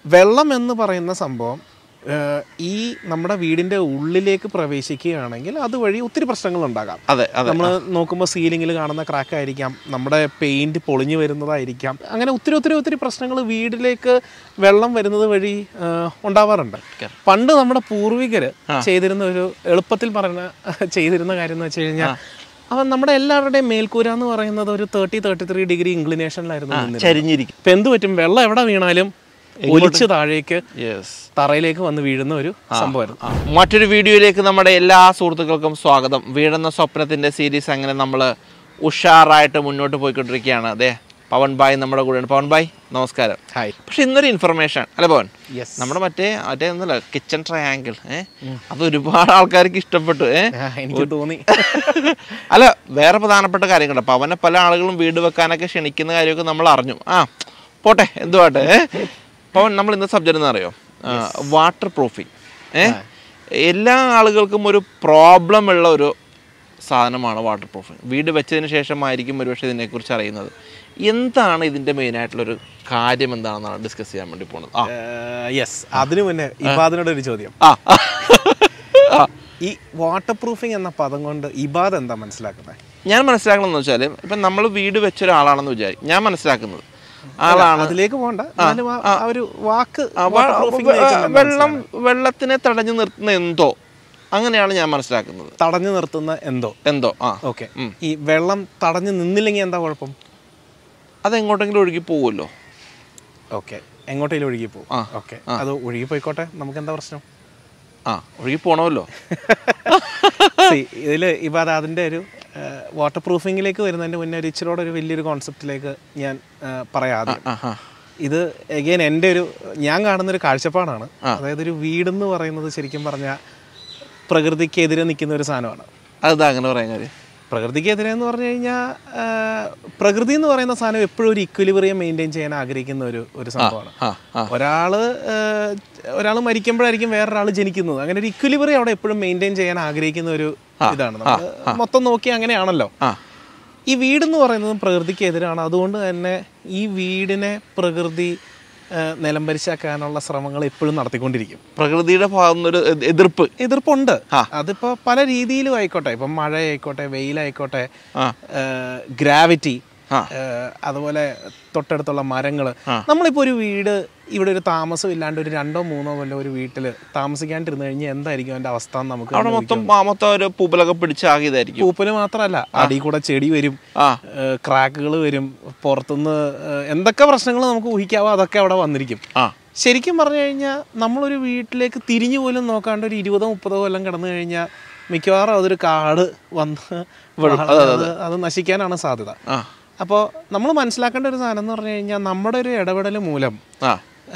വെള്ളം എന്ന് പറയുന്ന സംഭവം ഏഹ്, ഈ നമ്മുടെ വീടിൻ്റെ ഉള്ളിലേക്ക് പ്രവേശിക്കുകയാണെങ്കിൽ അതുവഴി ഒത്തിരി പ്രശ്നങ്ങൾ ഉണ്ടാകാം അതെ അതെ നമ്മൾ നോക്കുമ്പോൾ സീലിങ്ങിൽ കാണുന്ന ക്രാക്ക് ആയിരിക്കാം നമ്മുടെ പെയിന്റ് പൊളിഞ്ഞു വരുന്നതായിരിക്കാം അങ്ങനെ ഒത്തിരി ഒത്തിരി ഒത്തിരി പ്രശ്നങ്ങൾ വീട്ടിലേക്ക് വെള്ളം വരുന്നത് വഴി ഏഹ്, ഉണ്ടാവാറുണ്ട് പണ്ട് നമ്മുടെ പൂർവികര് ചെയ്തിരുന്ന ഒരു എളുപ്പത്തിൽ പറഞ്ഞ ചെയ്തിരുന്ന കാര്യം എന്ന് വെച്ച് കഴിഞ്ഞാൽ അവൻ നമ്മുടെ എല്ലാവരുടെയും മേൽക്കൂര എന്ന് പറയുന്നത് ഒരു തേർട്ടി തേർട്ടി ത്രീ ഡിഗ്രി ഇൻക്ലിനേഷനിലായിരുന്നു നിന്നിരുന്നത്. ചരിഞ്ഞിരിക്കും ഇപ്പൊ എന്ത് പറ്റും വെള്ളം എവിടെ വീണാലും ഒലിച്ച് താഴേക്ക് യെസ് തറയിലേക്ക് വന്ന് വീഴുന്ന ഒരു സംഭവമായിരുന്നു മറ്റൊരു വീഡിയോയിലേക്ക് നമ്മുടെ എല്ലാ സുഹൃത്തുക്കൾക്കും സ്വാഗതം വീഴുന്ന സ്വപ്നത്തിന്റെ സീരീസ് അങ്ങനെ നമ്മൾ ഉഷാറായിട്ട് മുന്നോട്ട് പോയിക്കൊണ്ടിരിക്കുകയാണ് അതെ പവൻ ബായ് നമ്മുടെ കൂടെയാണ് പവൻ ബായ് നമസ്കാരം ഹായ് പക്ഷെ ഇന്നൊരു ഇൻഫർമേഷൻ അല്ലേ പവൻ യെസ് നമ്മുടെ മറ്റേ മറ്റേ ഒന്നല്ല കിച്ചൺ ട്രയാങ്കിൾ ഏ അത് ഒരുപാട് ആൾക്കാർക്ക് ഇഷ്ടപ്പെട്ടു ഏ എനിക്ക് തോന്നി അല്ല വേറെ പ്രധാനപ്പെട്ട കാര്യങ്ങളുണ്ട് അപ്പൊ അവനെ പല ആളുകളും വീട് വെക്കാനൊക്കെ ക്ഷണിക്കുന്ന കാര്യമൊക്കെ നമ്മൾ അറിഞ്ഞു ആ പോട്ടെ എന്തുവാട്ടെ ഏ പവൻ നമ്മൾ ഇന്ന് സബ്ജക്റ്റ് എന്ന് അറിയോ വാട്ടർ പ്രൂഫിങ് ഏ എല്ലാ ആളുകൾക്കും ഒരു പ്രോബ്ലം ഉള്ള ഒരു സാധനമാണ് വാട്ടർ പ്രൂഫിങ് വീട് വെച്ചതിന് ശേഷമായിരിക്കും ഒരുപക്ഷെ ഇതിനെക്കുറിച്ച് അറിയുന്നത് എന്താണ് ഇതിന്റെ മെയിൻ ആയിട്ടുള്ളൊരു കാര്യം എന്താണെന്നാണ് ഡിസ്കസ് ചെയ്യാൻ വേണ്ടി പോകുന്നത് ആ യെസ് അതിനു മുന്നേ ഇബാദിനോട് ഒരു ചോദ്യം ആ ആ ഈ വാട്ടർ പ്രൂഫിംഗ് എന്ന പദം കൊണ്ട് ഇബാദ് എന്താ മനസ്സിലാക്കുന്നത് ഞാൻ മനസ്സിലാക്കണമെന്ന് വെച്ചാൽ ഇപ്പം നമ്മൾ വീട് വെച്ച ഒരാളാണെന്ന് വിചാരിക്കും ഞാൻ മനസ്സിലാക്കുന്നത് ആളാണ് അതിലേക്ക് പോകണ്ട എന്നാലും ആ- ആ ഒരു വാക്ക് ആ, വ- waterproofing വ- ലേക്ക് എന്താ വെള്ളം വെള്ളത്തിനെ തടഞ്ഞു നിർത്തുന്ന എന്തോ അങ്ങനെയാണ് ഞാൻ മനസ്സിലാക്കുന്നത് തടഞ്ഞു നിർത്തുന്ന എന്തോ എന്തോ ആ ഓക്കെ ഈ വെള്ളം തടഞ്ഞു നിന്നില്ലെങ്കിൽ എന്താ കുഴപ്പം അതെങ്ങോട്ടെങ്കിലും ഒഴുകി പോകുമല്ലോ ഓക്കെ എങ്ങോട്ടേലും ഒഴുകി പോകും ആ. ഓക്കെ അത് ഒഴുകി പോയിക്കോട്ടെ നമുക്ക് എന്താ പ്രശ്നം ആ ഒഴുകി പോകണമല്ലോ See, ഇതില് ഇബാദ് അതിന്റെ ഒരു വാട്ടർ പ്രൂഫിങ്ങിലേക്ക് വരുന്നതിന്റെ മുന്നേ ഒരു ഇച്ചിരോടെ ഒരു വലിയൊരു കോൺസെപ്റ്റിലേക്ക് ഞാൻ ആ, പറയാം ആദ്യം ആ ആ ഇത് എഗെയിൻ എൻ്റെ ഒരു ഞാൻ കാണുന്ന ഒരു കാഴ്ചപ്പാടാണ് അതായത് ഒരു വീടെന്ന് പറയുന്നത് ശരിക്കും പറഞ്ഞാൽ പ്രകൃതിക്കെതിരെ നിൽക്കുന്ന ഒരു സാധനമാണ് അതെന്താ അങ്ങനെ പറയാൻ കാര്യം പ്രകൃതിക്കെതിരെ എന്ന് പറഞ്ഞു കഴിഞ്ഞാൽ പ്രകൃതി എന്ന് പറയുന്ന സാധനം എപ്പോഴും ഒരു ഇക്വലിബറിയം മെയിൻറ്റെയിൻ ചെയ്യാൻ ആഗ്രഹിക്കുന്ന ഒരു ഒരു സംഭവമാണ് ആ ആ ഒരാള് ഒരാൾ മരിക്കുമ്പോഴായിരിക്കും വേറൊരാൾ ജനിക്കുന്നത് അങ്ങനെ ഒരു ഇക്വലിബറി അവിടെ എപ്പോഴും മെയിൻറ്റെയിൻ ചെയ്യാൻ ആഗ്രഹിക്കുന്ന ഒരു ഇതാണ് നമ്മൾ മൊത്തം നോക്കി അങ്ങനെയാണല്ലോ ആ ഈ വീടെന്ന് പറയുന്നതും പ്രകൃതിക്ക് എതിരാണ് അതുകൊണ്ട് തന്നെ ഈ വീടിനെ പ്രകൃതി ആ, നിലംപരിശാക്കാനുള്ള ശ്രമങ്ങൾ എപ്പോഴും നടത്തിക്കൊണ്ടിരിക്കും പ്രകൃതിയുടെ ഭാഗത്തു നിന്നൊരു എ- എതിർപ്പ് എതിർപ്പുണ്ട് ആ. അതിപ്പോ പല രീതിയിലും ആയിക്കോട്ടെ ഇപ്പം മഴയായിക്കോട്ടെ വെയിലായിക്കോട്ടെ ആ ഗ്രാവിറ്റി ആ. അതുപോലെ തൊട്ടടുത്തുള്ള മരങ്ങൾ ആ. നമ്മളിപ്പോൾ ഒരു വീട് ഇവിടെ ഒരു താമസം ഇല്ലാണ്ട് ഒരു രണ്ടോ മൂന്നോ കൊല്ലം ഒരു വീട്ടിൽ താമസിക്കാണ്ടിരുന്നു കഴിഞ്ഞാൽ എന്തായിരിക്കും അതിന്റെ അവസ്ഥ എന്ന് നമുക്ക് അവിടെ മൊത്തം ആ, മൊത്തം ഒരു പൂപ്പലൊക്കെ പിടിച്ചാകിയതായിരിക്കും പൂപ്പല് മാത്രമല്ല അടി കൂടെ ചെടി വരും ആ ക്രാക്കുകൾ വരും പുറത്തുനിന്ന് ഏഹ്, എന്തൊക്കെ പ്രശ്നങ്ങൾ നമുക്ക് ഊഹിക്കാവോ അതൊക്കെ അവിടെ വന്നിരിക്കും ആ ശരിക്കും പറഞ്ഞു കഴിഞ്ഞാൽ നമ്മളൊരു വീട്ടിലേക്ക് തിരിഞ്ഞു പോലും നോക്കാണ്ട് ഒരു ഇരുപതോ മുപ്പതോ കൊല്ലം കിടന്നു കഴിഞ്ഞാൽ മിക്കവാറും അതൊരു കാട് വന്ന് അത് അത് നശിക്കാനാണ് സാധ്യത ആ അപ്പോൾ നമ്മൾ മനസ്സിലാക്കേണ്ട ഒരു സാധനം എന്ന് പറഞ്ഞു കഴിഞ്ഞാൽ നമ്മുടെ ഒരു ഇടപെടൽ മൂലം ആ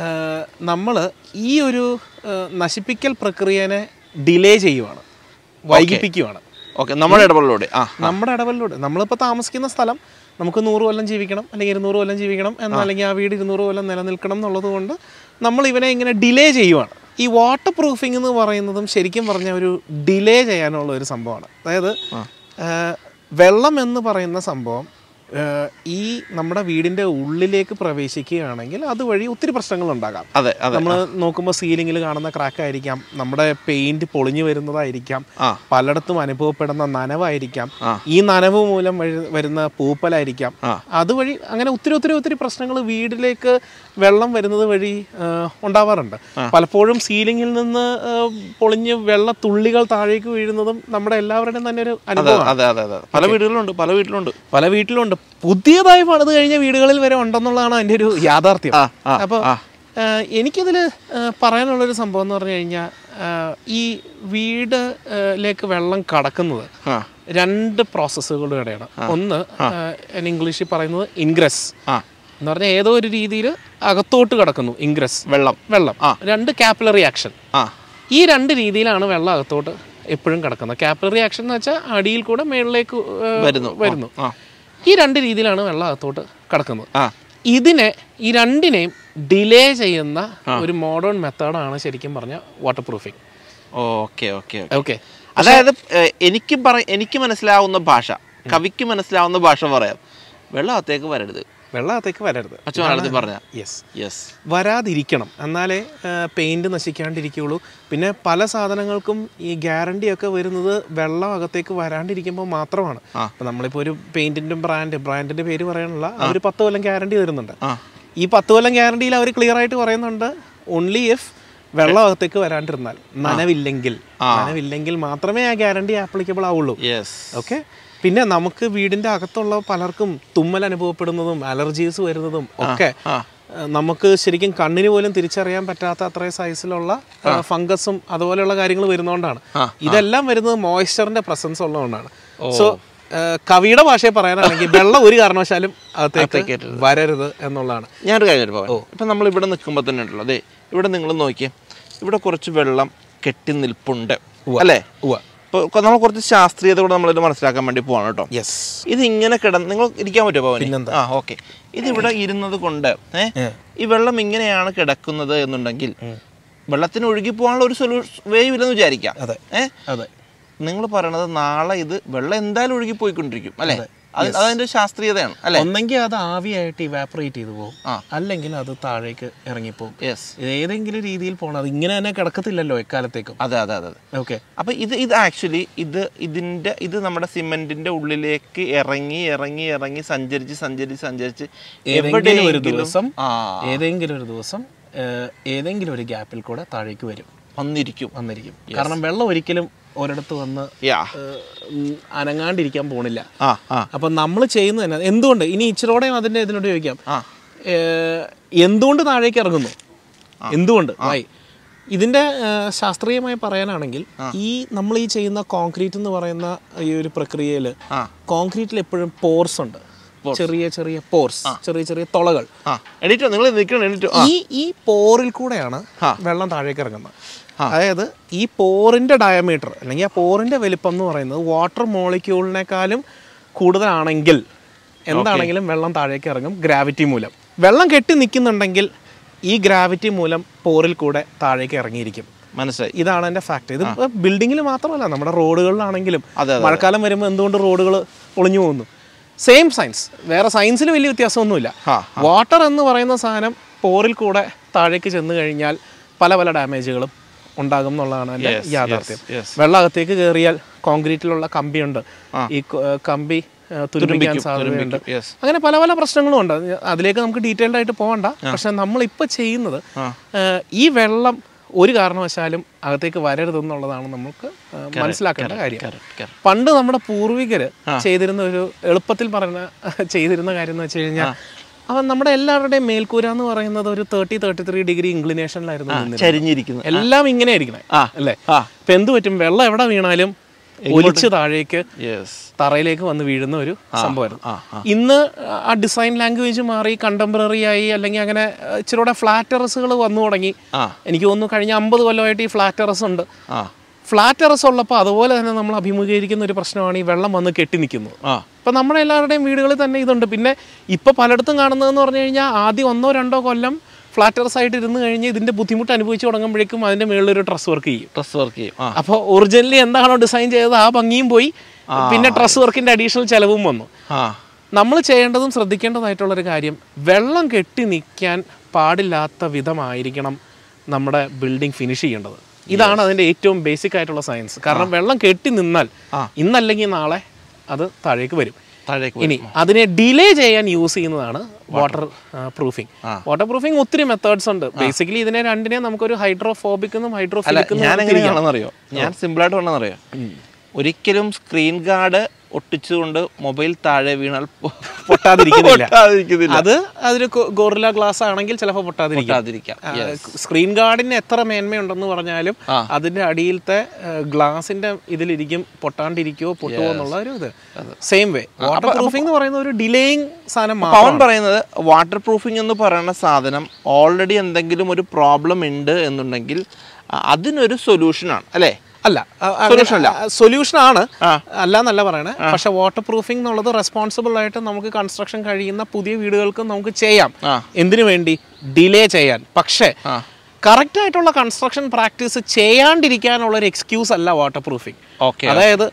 നമ്മൾ ഈ ഒരു ഏഹ്, നശിപ്പിക്കൽ പ്രക്രിയനെ ഡിലേ ചെയ്യുവാണ് വൈകിപ്പിക്കുവാണ് ഓക്കെ നമ്മുടെ ഇടപെടലോടെ ആ നമ്മുടെ ഇടപെടലിലൂടെ നമ്മളിപ്പോൾ താമസിക്കുന്ന സ്ഥലം നമുക്ക് നൂറ് കൊല്ലം ജീവിക്കണം അല്ലെങ്കിൽ ഇരുന്നൂറ് കൊല്ലം ജീവിക്കണം എന്നല്ലെങ്കിൽ ആ വീട് ഇരുന്നൂറ് കൊല്ലം നിലനിൽക്കണം എന്നുള്ളത് കൊണ്ട് നമ്മൾ ഇവനെ ഇങ്ങനെ ഡിലേ ചെയ്യുവാണ് ഈ വാട്ടർ പ്രൂഫിംഗ് എന്ന് പറയുന്നതും ശരിക്കും പറഞ്ഞ ഒരു ഡിലേ ചെയ്യാനുള്ള ഒരു സംഭവമാണ് അതായത് ഏഹ്, വെള്ളം എന്ന് പറയുന്ന സംഭവം ഏഹ്, ഈ നമ്മുടെ വീടിൻ്റെ ഉള്ളിലേക്ക് പ്രവേശിക്കുകയാണെങ്കിൽ അതുവഴി ഒത്തിരി പ്രശ്നങ്ങൾ ഉണ്ടാകാം അതെ അതെ നമ്മൾ നോക്കുമ്പോൾ സീലിങ്ങിൽ കാണുന്ന ക്രാക്ക് ആയിരിക്കാം നമ്മുടെ പെയിന്റ് പൊളിഞ്ഞു വരുന്നതായിരിക്കാം ആ. പലയിടത്തും അനുഭവപ്പെടുന്ന നനവായിരിക്കാം ആ. ഈ നനവ് മൂലം വഴി- വരുന്ന പൂപ്പലായിരിക്കാം ആ. അതുവഴി അങ്ങനെ ഒത്തിരി ഒത്തിരി ഒത്തിരി പ്രശ്നങ്ങൾ വീട്ടിലേക്ക് വെള്ളം വരുന്നത് വഴി ആ, ഉണ്ടാവാറുണ്ട് പലപ്പോഴും സീലിങ്ങിൽ നിന്ന് ആ, പൊളിഞ്ഞ് വെള്ള തുള്ളികൾ താഴേക്ക് വീഴുന്നതും നമ്മുടെ എല്ലാവരുടെയും തന്നെ ഒരു അതെ അനുഭവമാണ് അതെ അതെ അതെ പല വീടുകളുണ്ട് പല വീട്ടിലുണ്ട് പല വീട്ടിലുണ്ട് പുതിയതായി പണിത് കഴിഞ്ഞ വീടുകളിൽ വരെ ഉണ്ടെന്നുള്ളതാണ് അതിൻ്റെ ഒരു യാഥാർത്ഥ്യം ആ ആ അപ്പോൾ ആ. എനിക്കിതിൽ പറയാനുള്ളൊരു സംഭവം എന്ന് പറഞ്ഞു കഴിഞ്ഞാൽ ഈ വീട് ആ, ലേക്ക് വെള്ളം കടക്കുന്നത് ആ രണ്ട് പ്രോസസ്സുകളുടെയാണ് ഒന്ന് ആ, ഞാൻ ഇംഗ്ലീഷിൽ പറയുന്നത് ഇൻഗ്രസ് ആ എന്ന് പറഞ്ഞാൽ ഏതോ ഒരു രീതിയിൽ അകത്തോട്ട് കടക്കുന്നു ഇൻഗ്രസ് വെള്ളം വെള്ളം രണ്ട് കാപ്പിലറി ആക്ഷൻ ആ ഈ രണ്ട് രീതിയിലാണ് വെള്ളം അകത്തോട്ട് എപ്പോഴും കിടക്കുന്നത് കാപ്പിലറി ആക്ഷൻ എന്ന് വെച്ചാൽ അടിയിൽ കൂടെ മേളിലേക്ക് ആ, വരുന്നു. വരുന്നു ആ. ഈ രണ്ട് രീതിയിലാണ് വെള്ളം അകത്തോട്ട് കിടക്കുന്നത് ആ ഇതിനെ ഈ രണ്ടിനെയും ഡിലേ ചെയ്യുന്ന ഒരു മോഡേൺ മെത്തേഡാണ് ശരിക്കും പറഞ്ഞ waterproofing okay okay okay അതായത് ഏഹ്, എനിക്ക് പറ എനിക്ക് മനസ്സിലാവുന്ന ഭാഷ കവിക്ക് മനസ്സിലാവുന്ന ഭാഷ പറയാം വെള്ളം അകത്തേക്ക് വരരുത് വെള്ളം അകത്തേക്ക് വരരുത് പച്ച മലയാളത്തിൽ പറഞ്ഞ യെസ് യെസ് വരാതിരിക്കണം എന്നാലേ പെയിന്റ് നശിക്കാണ്ടിരിക്കുകയുള്ളൂ പിന്നെ പല സാധനങ്ങൾക്കും ഈ ഗ്യാരണ്ടി ഒക്കെ വരുന്നത് വെള്ളം അകത്തേക്ക് വരാണ്ടിരിക്കുമ്പോൾ മാത്രമാണ് ആ. ഇപ്പം നമ്മളിപ്പോൾ ഒരു പെയിന്റിൻ്റെ ബ്രാൻഡ് ബ്രാൻഡിൻ്റെ പേര് പറയാനുള്ള അവർ പത്ത് കൊല്ലം ഗ്യാരണ്ടി തരുന്നുണ്ട് ആ ഈ പത്ത് കൊല്ലം ഗ്യാരണ്ടിയിൽ അവർ ക്ലിയർ ആയിട്ട് പറയുന്നുണ്ട് ഓൺലി ഇഫ് വെള്ളം അകത്തേക്ക് വരാണ്ടിരുന്നാൽ നനവില്ലെങ്കിൽ നനവില്ലെങ്കിൽ മാത്രമേ ആ ഗ്യാരണ്ടി ആപ്ലിക്കബിൾ ആവുള്ളൂ യെസ് ഓക്കെ പിന്നെ നമുക്ക് വീടിന്റെ അകത്തുള്ള പലർക്കും തുമ്മൽ അനുഭവപ്പെടുന്നതും അലർജീസ് വരുന്നതും ഒക്കെ ആ. ഏഹ്, നമുക്ക് ശരിക്കും കണ്ണിന് പോലും തിരിച്ചറിയാൻ പറ്റാത്ത അത്രയും സൈസിലുള്ള ഫംഗസും അതുപോലെയുള്ള കാര്യങ്ങൾ വരുന്നതുകൊണ്ടാണ് ഇതെല്ലാം വരുന്നത് മോയ്സ്ചറിന്റെ പ്രസൻസ് ഉള്ളതുകൊണ്ടാണ് സോ കവിയുടെ ഭാഷയിൽ പറയാനാണെങ്കിൽ വെള്ളം ഒരു കാരണവശാലും അകത്തേക്ക് വരരുത് എന്നുള്ളതാണ് ഞാനൊരു കാര്യം ഒരു പോകാം ഇപ്പം നമ്മൾ ഇവിടെ നിൽക്കുമ്പോൾ തന്നെ ഉണ്ടല്ലോ അതെ ഇവിടെ നിങ്ങൾ നോക്കിയേ ഇവിടെ കുറച്ച് വെള്ളം കെട്ടി നിൽപ്പുണ്ട് അല്ലേ ഉവ്വ ഇപ്പോൾ നമ്മൾ കുറച്ച് ശാസ്ത്രീയത കൂടെ നമ്മളിത് മനസ്സിലാക്കാൻ വേണ്ടി പോവാണ് കേട്ടോ യെസ് ഇത് ഇങ്ങനെ കിടന്ന് നിങ്ങൾ ഇരിക്കാൻ പറ്റുമോ പവന് ആ ഓക്കെ ഇത് ഇവിടെ ഇരുന്നത് കൊണ്ട് ഏ ഈ വെള്ളം ഇങ്ങനെയാണ് കിടക്കുന്നത് എന്നുണ്ടെങ്കിൽ വെള്ളത്തിന് ഒഴുകി പോകാനുള്ള ഒരു സൊല്യൂഷൻ വേ ഇല്ലെന്ന് വിചാരിക്കാം അതെ. ഏ അതെ നിങ്ങൾ പറയണത് നാളെ ഇത് വെള്ളം എന്തായാലും ഒഴുകി പോയിക്കൊണ്ടിരിക്കും അല്ലേ അത് അതതിന്റെ ശാസ്ത്രീയതയാണ് അല്ലേ ഒന്നെങ്കിൽ അത് ആവിയായിട്ട് ഇവാപ്പറേറ്റ് ചെയ്തു പോകും ആ. അല്ലെങ്കിൽ അത് താഴേക്ക് ഇറങ്ങിപ്പോകും യെസ് ഇത് ഏതെങ്കിലും രീതിയിൽ പോകണം അത് ഇങ്ങനെ തന്നെ കിടക്കത്തില്ലല്ലോ എക്കാലത്തേക്കും അതെ അതെ അതെ അതെ ഓക്കെ അപ്പൊ ഇത് ഇത് ആക്ച്വലി ഇത് ഇതിന്റെ ഇത് നമ്മുടെ സിമെന്റിന്റെ ഉള്ളിലേക്ക് ഇറങ്ങി ഇറങ്ങി ഇറങ്ങി സഞ്ചരിച്ച് സഞ്ചരിച്ച് സഞ്ചരിച്ച് ഏതെങ്കിലും ഒരു എവിടെയെങ്കിലും- ദിവസം ആ ഏതെങ്കിലും ഒരു ദിവസം ഏഹ്, ഏതെങ്കിലും ഒരു ഗ്യാപ്പിൽ കൂടെ താഴേക്ക് വരും വന്നിരിക്കും വന്നിരിക്കും കാരണം വെള്ളം ഒരിക്കലും ഒരിടത്ത് വന്ന് യാ ഏഹ്, ഉം, അനങ്ങാണ്ടിരിക്കാൻ പോണില്ല ആ ആ അപ്പൊ നമ്മൾ ചെയ്യുന്നത് തന്നെ എന്തുകൊണ്ട് ഇനി ഇച്ചിരോടെയും അതിന്റെ ഇതിനോട് ചോദിക്കാം ആ. ഏഹ്, എന്തുകൊണ്ട് താഴേക്ക് ഇറങ്ങുന്നു എന്തുകൊണ്ട് വൈ ഇതിന്റെ ഏഹ്, ശാസ്ത്രീയമായി പറയാനാണെങ്കിൽ ഈ നമ്മൾ ഈ ചെയ്യുന്ന കോൺക്രീറ്റ് എന്ന് പറയുന്ന ഈ ഒരു പ്രക്രിയയിൽ ആ. കോൺക്രീറ്റിൽ എപ്പോഴും പോർസ് ഉണ്ട് ചെറിയ ചെറിയ പോർസ് ചെറിയ ചെറിയ തുളകൾ ആ എണീറ്റോ നിങ്ങൾ നിൽക്കണം എണീറ്റോ ആ ഈ ഈ പോറിൽ കൂടെയാണ് വെള്ളം താഴേക്ക് ഇറങ്ങുന്നത് അതായത് ഈ പോറിന്റെ ഡയമീറ്റർ അല്ലെങ്കിൽ ആ പോറിന്റെ വലിപ്പം എന്ന് പറയുന്നത് വാട്ടർ മോളിക്യൂളിനേക്കാളും കൂടുതലാണെങ്കിൽ എന്താണെങ്കിലും വെള്ളം താഴേക്ക് ഇറങ്ങും ഗ്രാവിറ്റി മൂലം വെള്ളം കെട്ടി നിൽക്കുന്നുണ്ടെങ്കിൽ ഈ ഗ്രാവിറ്റി മൂലം പോറിൽ കൂടെ താഴേക്ക് ഇറങ്ങിയിരിക്കും മനസ്സിലായി ഇതാണ് എൻ്റെ ഫാക്ട് ഇത് ബിൽഡിങ്ങിൽ മാത്രമല്ല നമ്മുടെ റോഡുകളിലാണെങ്കിലും അതെ, മഴക്കാലം വരുമ്പോൾ എന്തുകൊണ്ട് റോഡുകൾ പൊളിഞ്ഞു പോകുന്നു സെയിം സയൻസ് വേറെ സയൻസിൽ വലിയ വ്യത്യാസമൊന്നുമില്ല ആ, വാട്ടർ എന്ന് പറയുന്ന സാധനം പോറിൽ കൂടെ താഴേക്ക് ചെന്ന് കഴിഞ്ഞാൽ പല പല ഡാമേജുകളും ഉണ്ടാകും എന്നുള്ളതാണ് എൻ്റെ യാഥാർത്ഥ്യം yes. വെള്ളം അകത്തേക്ക് കയറിയാൽ കോൺക്രീറ്റിലുള്ള കമ്പിയുണ്ട് ഈ കൊ- ഏഹ് കമ്പി ഏഹ് തുരുമ്പിക്കാൻ സാധ്യതയുണ്ട് യെസ് അങ്ങനെ പല പല പ്രശ്നങ്ങളും ഉണ്ട് അത് അതിലേക്ക് നമുക്ക് ഡീറ്റെയിൽഡ് ആയിട്ട് പോകണ്ട പക്ഷെ നമ്മളിപ്പോൾ ചെയ്യുന്നത് ഏഹ് ഈ വെള്ളം ഒരു കാരണവശാലും അകത്തേക്ക് വരരുതെന്നുള്ളതാണ് നമുക്ക് ഏഹ് മനസ്സിലാക്കേണ്ട കാര്യം പണ്ട് നമ്മുടെ പൂർവികര് ചെയ്തിരുന്ന ഒരു എളുപ്പത്തിൽ പറഞ്ഞ ചെയ്തിരുന്ന കാര്യം എന്ന് വെച്ച് കഴിഞ്ഞാൽ അവൻ നമ്മുടെ എല്ലാവരുടെയും മേൽക്കൂര എന്ന് പറയുന്നത് ഒരു തേർട്ടി തേർട്ടി ത്രീ ഡിഗ്രി ഇൻക്ലിനേഷനിലായിരുന്നു നിന്നിരുന്നത്. ചരിഞ്ഞിരിക്കുന്നു എല്ലാം ഇങ്ങനെ ആയിരിക്കണേ ആ. അല്ലേ ആ. ഇപ്പൊ എന്ത് പറ്റും വെള്ളം എവിടെ വീണാലും ഒലിച്ച് താഴേക്ക് യെസ് തറയിലേക്ക് വന്ന് വീഴുന്ന ഒരു സംഭവമായിരുന്നു ആ ഇന്ന് ആ ഡിസൈൻ ലാംഗ്വേജ് മാറി കണ്ടംപററി ആയി അല്ലെങ്കിൽ അങ്ങനെ ഏഹ്, ഇച്ചിരൂടെ ഫ്ലാറ്റ് ടെറസുകൾ വന്നു തുടങ്ങി ആ എനിക്ക് തോന്നുന്നു കഴിഞ്ഞ അമ്പത് കൊല്ലമായിട്ട് ഈ ഫ്ലാറ്റ് ടെറസ് ഉണ്ട് ആ ഫ്ലാറ്റ് ടെറസ് ഉള്ളപ്പോൾ അതുപോലെ തന്നെ നമ്മൾ അഭിമുഖീകരിക്കുന്ന ഒരു പ്രശ്നമാണ് ഈ വെള്ളം വന്ന് കെട്ടി നിൽക്കുന്നത് ആ ഇപ്പം നമ്മുടെ എല്ലാവരുടെയും വീടുകളിൽ തന്നെ ഇതുണ്ട് പിന്നെ ഇപ്പോൾ പലയിടത്തും കാണുന്നതെന്ന് പറഞ്ഞു കഴിഞ്ഞാൽ ആദ്യം ഒന്നോ രണ്ടോ കൊല്ലം ഫ്ലാറ്റ് ടെറസ് ആയിട്ട് ഇരുന്ന് കഴിഞ്ഞ് ഇതിൻ്റെ ബുദ്ധിമുട്ട് അനുഭവിച്ച് തുടങ്ങുമ്പോഴേക്കും അതിൻ്റെ മുകളിലൊരു ട്രസ് വർക്ക് ചെയ്യും ഡ്രസ് വർക്ക് ചെയ്യും ആ അപ്പോൾ ഒറിജിനലി എന്താണോ ഡിസൈൻ ചെയ്തത് ആ ഭംഗിയും പോയി പിന്നെ ട്രസ് വർക്കിൻ്റെ അഡീഷണൽ ചിലവും വന്നു ആ നമ്മൾ ചെയ്യേണ്ടതും ശ്രദ്ധിക്കേണ്ടതായിട്ടുള്ളൊരു കാര്യം വെള്ളം കെട്ടി നിൽക്കാൻ പാടില്ലാത്ത വിധമായിരിക്കണം നമ്മുടെ ബിൽഡിംഗ് ഫിനിഷ് ചെയ്യേണ്ടത് ഇതാണ് അതിൻ്റെ ഏറ്റവും ബേസിക് ആയിട്ടുള്ള സയൻസ് കാരണം വെള്ളം കെട്ടി നിന്നാൽ ഇന്നല്ലെങ്കിൽ നാളെ അത് താഴേക്ക് വരും താഴേക്ക് ഇനി അതിനെ ഡിലേ ചെയ്യാൻ യൂസ് ചെയ്യുന്നതാണ് വാട്ടർ പ്രൂഫിംഗ് വാട്ടർ പ്രൂഫിംഗ് ഒത്തിരി മെത്തേഡ്സ് ഉണ്ട് ബേസിക്കലി ഇതിനെ രണ്ടിനെ നമുക്കൊരു ഹൈഡ്രോഫോബിക് എന്നും അല്ല ഹൈഡ്രോഫിലിക് ഞാൻ എങ്ങനെയാണെന്നറിയോ ഞാൻ സിമ്പിളായിട്ട് പറഞ്ഞറിയോ ഒരിക്കലും സ്ക്രീൻ ഗാർഡ് ഒട്ടിച്ചുകൊണ്ട് മൊബൈൽ താഴെ വീണാൽ പൊ- പൊട്ടാതിരിക്കുന്നില്ല പൊട്ടാതിരിക്കുന്നില്ല അത് അതൊരു ഗോറില ഗ്ലാസ് ആണെങ്കിൽ ചിലപ്പോൾ പൊട്ടാതിരിക്കും പൊട്ടാതിരിക്കാം സ്ക്രീൻ ഗാർഡിന് എത്ര മേന്മയുണ്ടെന്ന് പറഞ്ഞാലും അതിന്റെ അടിയിലത്തെ ഗ്ലാസിന്റെ ഇതിലിരിക്കും പൊട്ടാണ്ടിരിക്കുവോ പൊട്ടുവോ എന്നുള്ള ഒരു ഇത് സെയിം വേ വാട്ടർ പ്രൂഫിംഗ് എന്ന് പറയുന്ന ഒരു ഡിലേയിങ് സാധനം അപ്പൊ അവൻ മാത്രമാണ് പറയുന്നത് വാട്ടർ പ്രൂഫിംഗ് എന്ന് പറയുന്ന സാധനം ഓൾറെഡി എന്തെങ്കിലും ഒരു പ്രോബ്ലം ഉണ്ട് എന്നുണ്ടെങ്കിൽ അ- അതിനൊരു സൊല്യൂഷനാണ് അല്ലേ അല്ല Solution അല്ല. സൊല്യൂഷൻ ആണ് ആ. അല്ല എന്നല്ല പറയണേ പക്ഷെ വാട്ടർ പ്രൂഫിംഗ് എന്നുള്ളത് റെസ്പോൺസിബിൾ ആയിട്ട് നമുക്ക് കൺസ്ട്രക്ഷൻ കഴിയുന്ന പുതിയ വീടുകൾക്ക് നമുക്ക് ചെയ്യാം ആ. എന്തിനു വേണ്ടി ഡിലേ ചെയ്യാൻ പക്ഷേ ആ. കറക്റ്റ് ആയിട്ടുള്ള കൺസ്ട്രക്ഷൻ പ്രാക്ടീസ് ചെയ്യാണ്ടിരിക്കാനുള്ള ഒരു എക്സ്ക്യൂസ് അല്ല വാട്ടർ പ്രൂഫിംഗ് ഓക്കെ അതായത്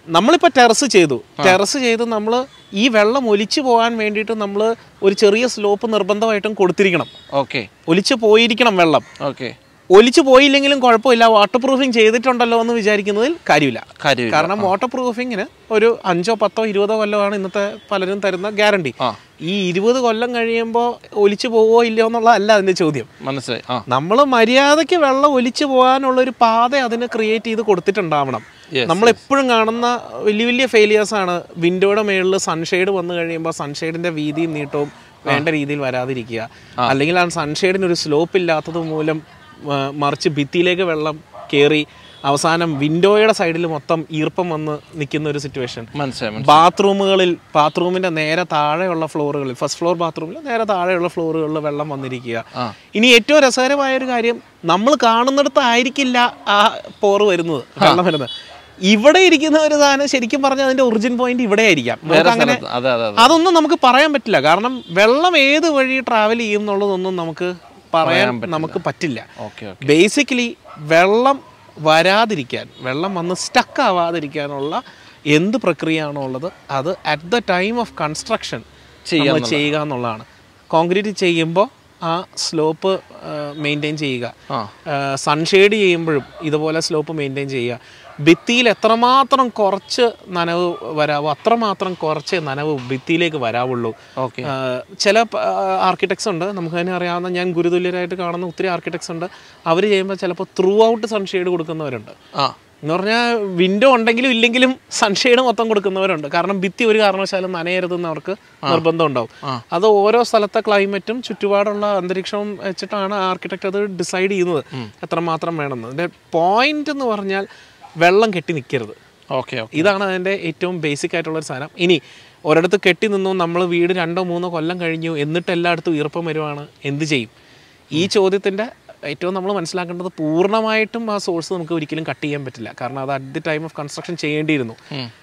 നമ്മളിപ്പോൾ ടെറസ് ചെയ്തു ടെറസ് ചെയ്ത് നമ്മൾ ഈ വെള്ളം ഒലിച്ചു പോകാൻ വേണ്ടിയിട്ട് നമ്മൾ ഒരു ചെറിയ സ്ലോപ്പ് നിർബന്ധമായിട്ടും കൊടുത്തിരിക്കണം ഓക്കെ ഒലിച്ചു പോയിരിക്കണം വെള്ളം ഓക്കെ ഒലിച്ചു പോയില്ലെങ്കിലും കുഴപ്പമില്ല വാട്ടർ പ്രൂഫിങ് ചെയ്തിട്ടുണ്ടല്ലോ എന്ന് വിചാരിക്കുന്നതിൽ കാര്യമില്ല കാര്യമില്ല കാരണം വാട്ടർ പ്രൂഫിങ്ങിന് ഒരു അഞ്ചോ പത്തോ ഇരുപതോ കൊല്ലമാണ് ഇന്നത്തെ പലരും തരുന്ന ഗ്യാരണ്ടി ആ ഈ ഇരുപത് കൊല്ലം കഴിയുമ്പോൾ ഒലിച്ചു പോവോ ഇല്ലയോ എന്നുള്ളതല്ല അതിന്റെ ചോദ്യം മനസ്സിലായി ആ നമ്മൾ മര്യാദയ്ക്ക് വെള്ളം ഒലിച്ചു പോകാനുള്ള ഒരു പാത അതിന് ക്രിയേറ്റ് ചെയ്ത് കൊടുത്തിട്ടുണ്ടാവണം Yes, നമ്മൾ എപ്പോഴും കാണുന്ന വലിയ വലിയ ഫെയിലിയേഴ്സ് ആണ് വിൻഡോയുടെ മേളിൽ സൺഷെയ്ഡ് വന്നു കഴിയുമ്പോൾ സൺഷെയ്ഡിന്റെ വീതിയും നീട്ടവും വേണ്ട രീതിയിൽ വരാതിരിക്കുക അല്ലെങ്കിൽ ആ സൺഷെയ്ഡിന് ഒരു സ്ലോപ്പ് ഇല്ലാത്തത് മൂലം ആ, മറിച്ച് ഭിത്തിയിലേക്ക് വെള്ളം കയറി അവസാനം വിൻഡോയുടെ സൈഡിൽ മൊത്തം ഈർപ്പം വന്ന് നിൽക്കുന്ന ഒരു സിറ്റുവേഷൻ മനസ്സിലായി മനസ്സിലായി. ബാത്റൂമുകളിൽ ബാത്റൂമിന്റെ നേരെ താഴെയുള്ള ഫ്ലോറുകളിൽ ഫസ്റ്റ് ഫ്ലോർ ബാത്റൂമിൽ നേരെ താഴെയുള്ള ഫ്ലോറുകളിൽ വെള്ളം വന്നിരിക്കുക ആ. ഇനി ഏറ്റവും രസകരമായ ഒരു കാര്യം നമ്മൾ കാണുന്നിടത്ത് ആയിരിക്കില്ല ആ പോറ് വരുന്നത് വെള്ളം വരുന്നത് ഇവിടെ ഇരിക്കുന്ന ഒരു സാധനം ശരിക്കും പറഞ്ഞാൽ അതിന്റെ ഒറിജിൻ പോയിന്റ് ഇവിടെ ആയിരിക്കാം വേറെ നമുക്ക് അങ്ങനെ സ്ഥലത്ത് അതെ അതെ അതെ അതൊന്നും നമുക്ക് പറയാൻ പറ്റില്ല കാരണം വെള്ളം ഏത് വഴി ട്രാവൽ ചെയ്യും എന്നുള്ളതൊന്നും നമുക്ക് പറയാൻ നമുക്ക് പറ്റില്ല ഓക്കെ ഓക്കെ ബേസിക്കലി വെള്ളം വരാതിരിക്കാൻ വെള്ളം വന്ന് സ്റ്റക്ക് ആവാതിരിക്കാനുള്ള എന്ത് പ്രക്രിയയാണോ ഉള്ളത് അത് at the time of construction നമ്മൾ ചെയ്യുക എന്നുള്ളതാണ് കോൺക്രീറ്റ് ചെയ്യുമ്പോൾ ആ സ്ലോപ്പ് മെയിൻറ്റെയിൻ ചെയ്യുക ആ സൺഷെയ്ഡ് ചെയ്യുമ്പോഴും ഇതുപോലെ സ്ലോപ്പ് മെയിൻറ്റെയിൻ ചെയ്യുക ഭിത്തിയിൽ എത്രമാത്രം കുറച്ച് നനവ് വരാവോ അത്രമാത്രം കുറച്ച് നനവ് ഭിത്തിയിലേക്ക് വരാവുള്ളൂ ഓക്കെ ആ, ചില ആർക്കിടെക്ട്സ് ഉണ്ട് നമുക്ക് തന്നെ അറിയാവുന്ന ഞാൻ ഗുരുതുല്യരായിട്ട് കാണുന്ന ഒത്തിരി ആർക്കിടെക്ട്സ് ഉണ്ട് അവർ ചെയ്യുമ്പോൾ ചിലപ്പോൾ ത്രൂ ഔട്ട് സൺഷെയ്ഡ് കൊടുക്കുന്നവരുണ്ട് ആ എന്ന് പറഞ്ഞാൽ വിൻഡോ ഉണ്ടെങ്കിലും ഇല്ലെങ്കിലും സൺഷെയ്ഡ് മൊത്തം കൊടുക്കുന്നവരുണ്ട് കാരണം ഭിത്തി ഒരു കാരണവശാലും നനയരുതെന്ന് അവർക്ക് നിർബന്ധം ഉണ്ടാവും അത് ഓരോ സ്ഥലത്തെ ക്ലൈമറ്റും ചുറ്റുപാടുള്ള അന്തരീക്ഷവും വെച്ചിട്ടാണ് ആർക്കിടെക്ട് അത് ഡിസൈഡ് ചെയ്യുന്നത് എത്രമാത്രം വേണമെന്ന് അതിൻ്റെ പോയിന്റ് എന്ന് പറഞ്ഞാൽ വെള്ളം കെട്ടി നിൽക്കരുത് ഓക്കെ ഓക്കെ ഇതാണ് അതിൻ്റെ ഏറ്റവും ബേസിക് ആയിട്ടുള്ള ഒരു സാധനം ഇനി ഒരിടത്ത് കെട്ടി നിന്നു നമ്മൾ വീട് രണ്ടോ മൂന്നോ കൊല്ലം കഴിഞ്ഞു എന്നിട്ട് എല്ലായിടത്തും ഈർപ്പം വരുവാണ് എന്ത് ചെയ്യും ഈ ചോദ്യത്തിൻ്റെ ഏറ്റവും നമ്മൾ മനസ്സിലാക്കേണ്ടത് പൂർണ്ണമായിട്ടും ആ സോഴ്സ് നമുക്ക് ഒരിക്കലും കട്ട് ചെയ്യാൻ പറ്റില്ല കാരണം അത് at the time of construction ചെയ്യേണ്ടിയിരുന്നു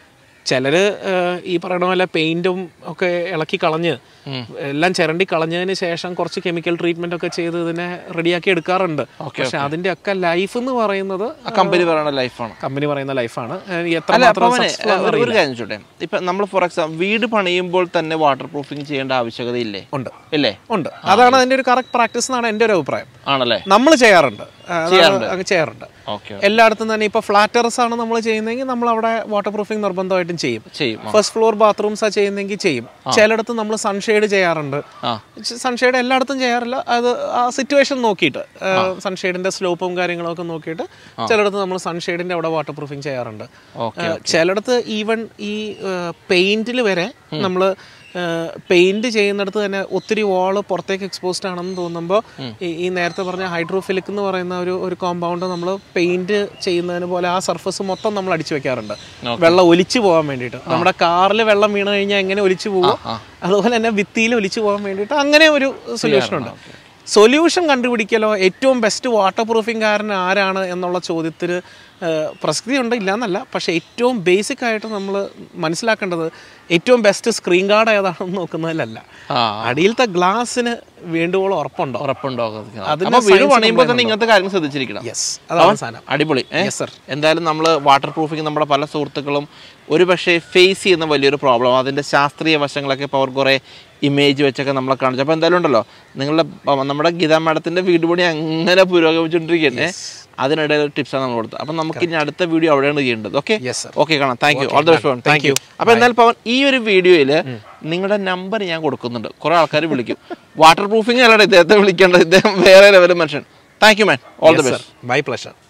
ചിലർ ഈ പറയുന്ന പോലെ പെയിന്റും ഒക്കെ ഇളക്കി കളഞ്ഞ് എല്ലാം ചിരണ്ടി കളഞ്ഞതിന് ശേഷം കുറച്ച് കെമിക്കൽ ട്രീറ്റ്മെന്റ് ഒക്കെ ചെയ്ത് ഇതിനെ റെഡിയാക്കി എടുക്കാറുണ്ട് പക്ഷെ അതിന്റെ ഒക്കെ ലൈഫ് എന്ന് പറയുന്നത് ആ കമ്പനി പറയുന്ന ലൈഫാണ് കമ്പനി പറയുന്ന ലൈഫാണ് അല്ല എത്രമാത്രം അപ്പൊ അവനെ, successful ആണെന്ന് ഒരു- ഒരു കാര്യം ചോട്ടെ ഇപ്പൊ നമ്മൾ ഫോർ എക്സാമ്പിൾ വീട് പണിയുമ്പോൾ തന്നെ വാട്ടർ പ്രൂഫിങ് ചെയ്യേണ്ട ആവശ്യകതയില്ലേ ഉണ്ട് ഇല്ലേ ഉണ്ട് അതാണ് അതിന്റെ ഒരു കറക്റ്റ് പ്രാക്ടീസ് എന്നാണ് എൻ്റെ ഒരു അഭിപ്രായം ആണല്ലേ നമ്മൾ ചെയ്യാറുണ്ട് ആ, അതാണ് അങ്ങ് ചെയ്യാറുണ്ട് ഓക്കെ എല്ലായിടത്തും തന്നെ ഇപ്പൊ ഫ്ലാറ്റ് ടെറസ് ആണ് നമ്മൾ ചെയ്യുന്നതെങ്കിൽ നമ്മൾ അവിടെ വാട്ടർ പ്രൂഫിംഗ് നിർബന്ധമായിട്ടും ചെയ്യും ചെയ്യും ആ. ഫസ്റ്റ് ഫ്ലോർ ബാത്റൂംസ് ചെയ്യുന്നെങ്കിൽ ചെയ്യും ചിലയിടത്ത് നമ്മൾ സൺഷെയ്ഡ് ചെയ്യാറുണ്ട് ആ സൺഷെയ്ഡ് എല്ലായിടത്തും ചെയ്യാറില്ല അത് ആ സിറ്റുവേഷൻ നോക്കിയിട്ട് സൺഷെയ്ഡിന്റെ സ്ലോപ്പും കാര്യങ്ങളും ഒക്കെ നോക്കിയിട്ട് ചിലയിടത്ത് നമ്മൾ സൺഷെയ്ഡിന്റെ അവിടെ വാട്ടർ പ്രൂഫിംഗ് ചെയ്യാറുണ്ട് ഓക്കെ ആ, ചിലയിടത്ത് ഈവൻ ഈ പെയിന്റിൽ വരെ നമ്മൾ പെയിന്റ് ചെയ്യുന്നിടത്ത് തന്നെ ഒത്തിരി വാള് പുറത്തേക്ക് എക്സ്പോസ്ഡ് ആണെന്ന് തോന്നുമ്പോൾ ഈ നേരത്തെ പറഞ്ഞ ഹൈഡ്രോഫിലിക് എന്ന് പറയുന്ന ഒരു ഒരു കോമ്പൗണ്ട് നമ്മൾ പെയിന്റ് ചെയ്യുന്നതിന് പോലെ ആ സർഫസ് മൊത്തം നമ്മൾ അടിച്ചു വെക്കാറുണ്ട് വെള്ളം ഒലിച്ചു പോകാൻ വേണ്ടിയിട്ട് നമ്മുടെ കാറിൽ വെള്ളം വീണ് കഴിഞ്ഞാൽ എങ്ങനെ ഒലിച്ചു പോകും അതുപോലെ തന്നെ ഭിത്തിയിൽ ഒലിച്ചു പോകാൻ വേണ്ടിയിട്ട് അങ്ങനെ ഒരു സൊല്യൂഷൻ ഉണ്ട് സൊല്യൂഷൻ കണ്ടുപിടിക്കലോ ഏറ്റവും ബെസ്റ്റ് വാട്ടർ പ്രൂഫിംഗ് കാരൻ ആരാണ് എന്നുള്ള ചോദ്യത്തിന് ഏഹ്, പ്രസക്തി ഉണ്ട് ഇല്ലയെന്നല്ല പക്ഷേ ഏറ്റവും ബേസിക് ആയിട്ട് നമ്മൾ മനസ്സിലാക്കേണ്ടത് ഏറ്റവും ബെസ്റ്റ് സ്ക്രീൻ ഗാർഡ് ഏതാണെന്ന് നോക്കുന്നതിലല്ല ആ അടിയിലത്തെ ഗ്ലാസ്സിന് വേണ്ടുവോളം ഉറപ്പുണ്ടോ ഉറപ്പുണ്ടോ അതിന് അപ്പൊ വീട് science പണിയുമ്പോൾ തന്നെ ഇങ്ങനത്തെ കാര്യങ്ങൾ ശ്രദ്ധിച്ചിരിക്കണം യെസ് അതാണ് സാധനം അടിപൊളി ഏ? യെസ് സർ എന്തായാലും നമ്മൾ വാട്ടർ പ്രൂഫിങ് നമ്മുടെ പല സുഹൃത്തുക്കളും ഒരു പക്ഷേ ഫേസ് ചെയ്യുന്ന വലിയൊരു പ്രോബ്ലം അതിൻ്റെ ശാസ്ത്രീയ വശങ്ങളൊക്കെ ഇപ്പോൾ അവർ കുറേ ഇമേജ് വെച്ചൊക്കെ നമ്മളെ കാണിച്ചു അപ്പോൾ എന്തായാലും ഉണ്ടല്ലോ നിങ്ങളുടെ പ- നമ്മുടെ ഗീതാ മാഡത്തിൻ്റെ വീട് പണി അങ്ങനെ പുരോഗമിച്ചുകൊണ്ടിരിക്കുകയാണ് അതിനിടയിൽ ടിപ്സാണ് നമ്മൾ കൊടുത്തത് അപ്പം നമുക്ക് ഇനി അടുത്ത വീഡിയോ അവിടെയാണ് ചെയ്യേണ്ടത് ഓക്കെ യെസ് സർ ഓക്കെ കാണാം thank you all the best thank you അപ്പോൾ എന്തായാലും പവൻ ഈ ഒരു വീഡിയോയിൽ നിങ്ങളുടെ നമ്പർ ഞാൻ കൊടുക്കുന്നുണ്ട് കുറേ ആൾക്കാർ വിളിക്കും വാട്ടർ പ്രൂഫിങ് അല്ലാതെ ഇദ്ദേഹത്തെ വിളിക്കേണ്ടത് ഇദ്ദേഹം വേറെ ലെവൽ മനുഷ്യൻ thank you man all the best bye pleasure